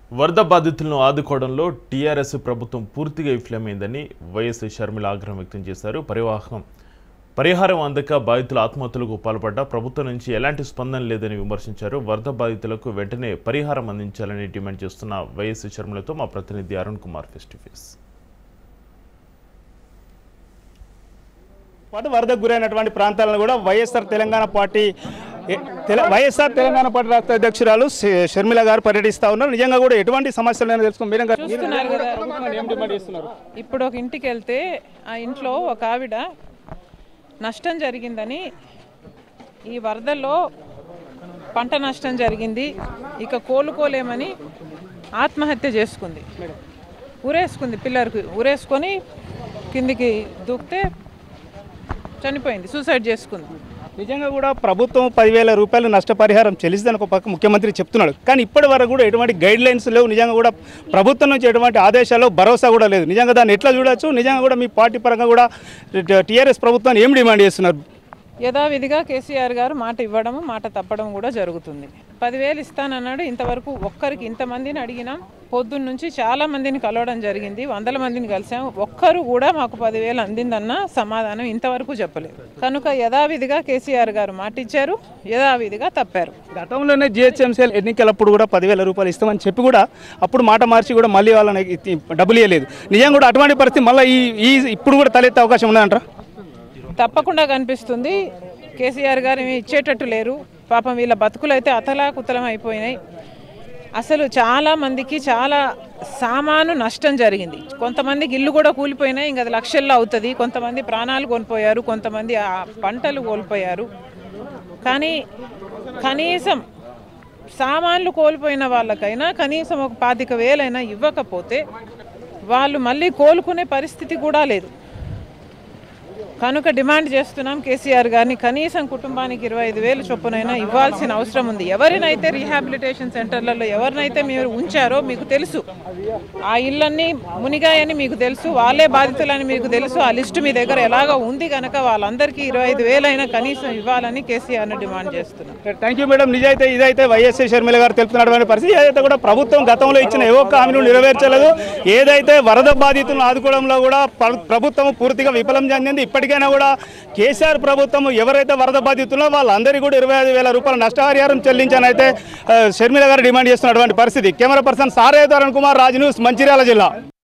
వరద బాధితులను ఆదుకోవడంలో టీఆర్ఎస్ ప్రభుత్వం పూర్తిగా విఫలమైందని వైఎస్ షర్మిల ఆగ్రహం వ్యక్తం చేశారు పరివాహం పరిహారం అందక బాధితుల ఆత్మహత్యలకు పాల్పడ్డ ప్రభుత్వం నుంచి ఎలాంటి స్పందన లేదని విమర్శించారు వరద బాధితులకు వెంటనే పరిహారం అందించాలని డిమాండ్ చేస్తున్న వైఎస్ షర్మిలతో మా ప్రతినిధి Arun Kumar face to face పాటు వరదకు గురైనటువంటి ప్రాంతాలను కూడా వైఎస్ఆర్ తెలంగాణ పార్టీ ఏ- తెల- వైఎస్ఆర్ తెలంగాణ పార్టీ రాష్ట్ర అధ్యక్షురాలు శ- షర్మిల గారు పర్యటిస్తా ఉన్నారు నిజంగా కూడా ఎటువంటి సమస్యలు తెలుసుకో మీరే గారు చూస్తున్నారు కదా ప్రభుత్వాన్ని ఏం డిమాండ్ చేస్తున్నారు ఇప్పుడు ఒక ఇంటికి వెళ్తే ఆ ఇంట్లో ఒక ఆవిడ నష్టం జరిగిందని ఈ వరదల్లో పంట నష్టం జరిగింది ఇక కోలుకోలేమని ఆత్మహత్య చేసుకుంది ఊరేసుకుంది పిల్లర్కి ఊరేసుకొని కిందికి దూకితే చనిపోయింది సూసైడ్ చేసుకుంది నిజంగా కూడా ప్రభుత్వం పదివేల రూపాయలు నష్టపరిహారం చెల్లిస్తుందని ఒక పక్క ముఖ్యమంత్రి చెప్తున్నాడు కానీ ఇప్పటి వరకు కూడా ఎటువంటి గైడ్ లైన్స్ లేవు నిజంగా కూడా ప్రభుత్వం నుంచి ఎటువంటి ఆదేశాలు భరోసా కూడా లేదు నిజంగా దాన్ని ఎట్లా చూడొచ్చు నిజంగా కూడా మీ పార్టీ పరంగా కూడా టీఆర్ఎస్ ప్రభుత్వాన్ని ఏం డిమాండ్ చేస్తున్నారు యథావిధిగా కేసీఆర్ గారు మాట ఇవ్వడము మాట తప్పడం కూడా జరుగుతుంది పదివేలు ఇస్తానన్నాడు ఇంతవరకు ఒక్కరికి ఇంతమందిని అడిగినాం పొద్దున్న నుంచి చాలా మందిని కలవడం జరిగింది వందల మందిని కలిసాం ఒక్కరు కూడా మాకు పదివేలు అందిందన్న సమాధానం ఇంతవరకు చెప్పలేదు కనుక యథావిధిగా కేసీఆర్ గారు మాట ఇచ్చారు యథావిధిగా తప్పారు గతంలోనే జిహెచ్ఎంసీ ఎన్నికలప్పుడు కూడా పదివేల రూపాయలు ఇస్తామని చెప్పి కూడా అప్పుడు మాట మార్చి కూడా మళ్ళీ వాళ్ళని ఇ- డబ్బులు ఇవ్వలేదు నిజంగా కూడా అటువంటి పరిస్థితి మళ్ళీ ఈ ఈ ఇప్పుడు కూడా తలెత్తే అవకాశం ఉన్నదంటారా తప్పకుండా కనిపిస్తుంది కేసీఆర్ గారు ఏమీ ఇచ్చేటట్టు లేరు పాపం వీళ్ళ బతుకులు అయితే అతలాకుతలం అయిపోయినాయి అసలు చాలా మందికి చాలా సామాను నష్టం జరిగింది కొంతమందికి ఇల్లు కూడా కూలిపోయినాయి ఇంకా అది లక్షల్లో అవుతుంది కొంతమంది ప్రాణాలు కోల్పోయారు కొంతమంది ఆ పంటలు కోల్పోయారు కానీ కనీసం సామాన్లు కోల్పోయిన వాళ్ళకైనా కనీసం ఒక పాతిక వేలైనా ఇవ్వకపోతే వాళ్ళు మళ్ళీ కోలుకునే పరిస్థితి కూడా లేదు కనుక డిమాండ్ చేస్తున్నాం కేసీఆర్ గారిని కనీసం కుటుంబానికి ఇరవై ఐదు వేలు చొప్పునైనా ఇవ్వాల్సిన అవసరం ఉంది ఎవరినైతే రీహాబిలిటేషన్ సెంటర్లలో ఎవరినైతే మీరు ఉంచారో మీకు తెలుసు ఆ ఇళ్ళన్నీ మునిగాయని మీకు తెలుసు వాళ్ళే బాధితులని మీకు తెలుసు ఆ లిస్టు మీ దగ్గర ఎలాగో ఉంది కనుక వాళ్ళందరికీ ఇరవై ఐదు వేలైనా కనీసం ఇవ్వాలని కేసీఆర్ని డిమాండ్ చేస్తున్నాం థ్యాంక్ యూ మేడం నిజైతే ఇదైతే వైఎస్ షర్మిల గారు తెలుపుతున్నటువంటి పరిస్థితి ఏదైతే కూడా ప్రభుత్వం గతంలో ఇచ్చిన ఏ ఒక్క హామీను నెరవేర్చలేదు ఏదైతే వరద బాధితులను ఆదుకోవడంలో కూడా ప్ర- ప్రభుత్వం పూర్తిగా విఫలం చెందింది ఇప్పటికైనా కూడా కేసీఆర్ ప్రభుత్వం ఎవరైతే వరద బాధితుల్లో వాళ్ళందరికీ కూడా ఇరవై ఐదు వేల రూపాయల నష్టపరిహారం చెల్లించాలని అయితే ఆ, షర్మిల గారు డిమాండ్ చేస్తున్నటువంటి పరిస్థితి కెమెరా పర్సన్ సారే అరుణ్ కుమార్ రాజ్ న్యూస్ మంచిర్యాల జిల్లా